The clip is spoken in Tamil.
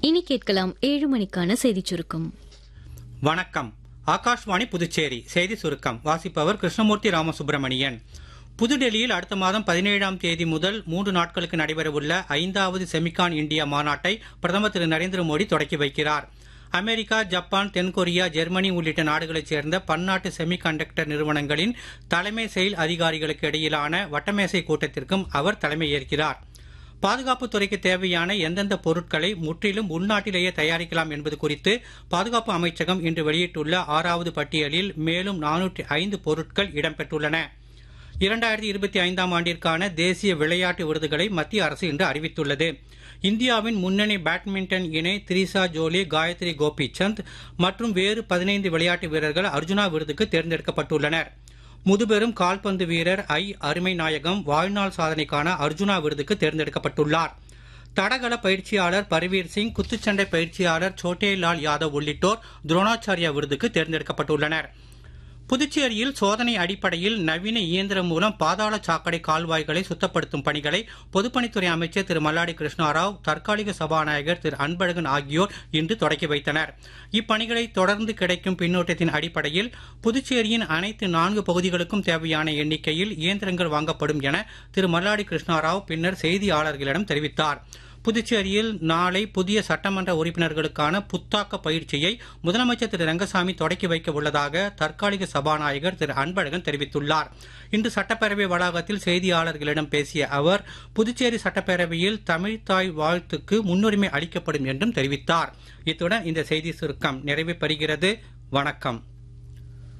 இனி கேட்கலாம் ஏழு மணிக்கான செய்திச் சுருக்கம் வணக்கம் ஆகாஷ்வாணி புதுச்சேரி செய்தி சுருக்கம் வாசிப்பவர் கிருஷ்ணமூர்த்தி ராமசுப்பிரமணியன் புதுடெல்லியில் அடுத்த மாதம் பதினேழாம் தேதி முதல் மூன்று நாட்களுக்கு நடைபெறவுள்ள ஐந்தாவது செமிகான் இந்தியா மாநாட்டை பிரதமர் திரு நரேந்திர மோடி தொடக்கி வைக்கிறார் அமெரிக்கா ஜப்பான் தென்கொரியா ஜெர்மனி உள்ளிட்ட நாடுகளைச் சேர்ந்த பன்னாட்டு செமிகண்டக்டர் நிறுவனங்களின் தலைமை செயல் அதிகாரிகளுக்கு இடையிலான வட்டமேசை கூட்டத்திற்கும் அவர் தலைமையேற்கிறார் பாதுகாப்புத் துறைக்கு தேவையான எந்தெந்த பொருட்களை முற்றிலும் உள்நாட்டிலேயே தயாரிக்கலாம் என்பது குறித்து பாதுகாப்பு அமைச்சகம் இன்று வெளியிட்டுள்ள ஆறாவது பட்டியலில் மேலும் நானூற்றி ஐந்து பொருட்கள் இடம்பெற்றுள்ளன இரண்டாயிரத்தி இருபத்தி ஐந்தாம் ஆண்டிற்கான தேசிய விளையாட்டு விருதுகளை மத்திய அரசு இன்று அறிவித்துள்ளது இந்தியாவின் முன்னணி பேட்மிண்டன் இணை திரிசா ஜோலி காயத்ரி கோபிசந்த் மற்றும் வேறு பதினைந்து விளையாட்டு வீரர்கள் அர்ஜுனா விருதுக்கு தேர்ந்தெடுக்கப்பட்டுள்ளனர் முதுபெரும் கால்பந்து வீரர் ஐ அருமை நாயகம் வாழ்நாள் சாதனைக்கான அர்ஜுனா விருதுக்கு தேர்ந்தெடுக்கப்பட்டுள்ளார் தடகள பயிற்சியாளர் பர்வீர் சிங் குத்துச்சண்டை பயிற்சியாளர் சோட்டேலால் யாதவ் உள்ளிட்டோர் துரோணாச்சாரியா விருதுக்கு தேர்ந்தெடுக்கப்பட்டுள்ளனர் புதுச்சேரியில் சோதனை அடிப்படையில் நவீன இயந்திரம் மூலம் பாதாள சாக்கடை கால்வாய்களை சுத்தப்படுத்தும் பணிகளை பொதுப்பணித்துறை அமைச்சர் திரு மல்லாடி கிருஷ்ணாராவ் தற்காலிக சபாநாயகர் திரு அன்பழகன் ஆகியோர் இன்று தொடக்கி வைத்தனர் இப்பணிகளை தொடர்ந்து கிடைக்கும் பின்னூட்டத்தின் அடிப்படையில் புதுச்சேரியின் அனைத்து நான்கு பகுதிகளுக்கும் தேவையான எண்ணிக்கையில் இயந்திரங்கள் வாங்கப்படும் என திரு மல்லாடி கிருஷ்ணாராவ் பின்னர் செய்தியாளர்களிடம் தெரிவித்தார் புதுச்சேரியில் நாளை புதிய சட்டமன்ற உறுப்பினர்களுக்கான புத்தாக்க பயிற்சியை முதலமைச்சர் திரு ரங்கசாமி தொடக்கி வைக்க உள்ளதாக தற்காலிக சபாநாயகர் திரு அன்பழகன் தெரிவித்துள்ளார் இன்று சட்டப்பேரவை வளாகத்தில் செய்தியாளர்களிடம் பேசிய அவர் புதுச்சேரி சட்டப்பேரவையில் தமிழ்தாய் வாழ்த்துக்கு முன்னுரிமை அளிக்கப்படும் என்றும் தெரிவித்தார் இத்துடன் இந்த செய்தி சுருக்கம் நிறைவு பெறுகிறது வணக்கம்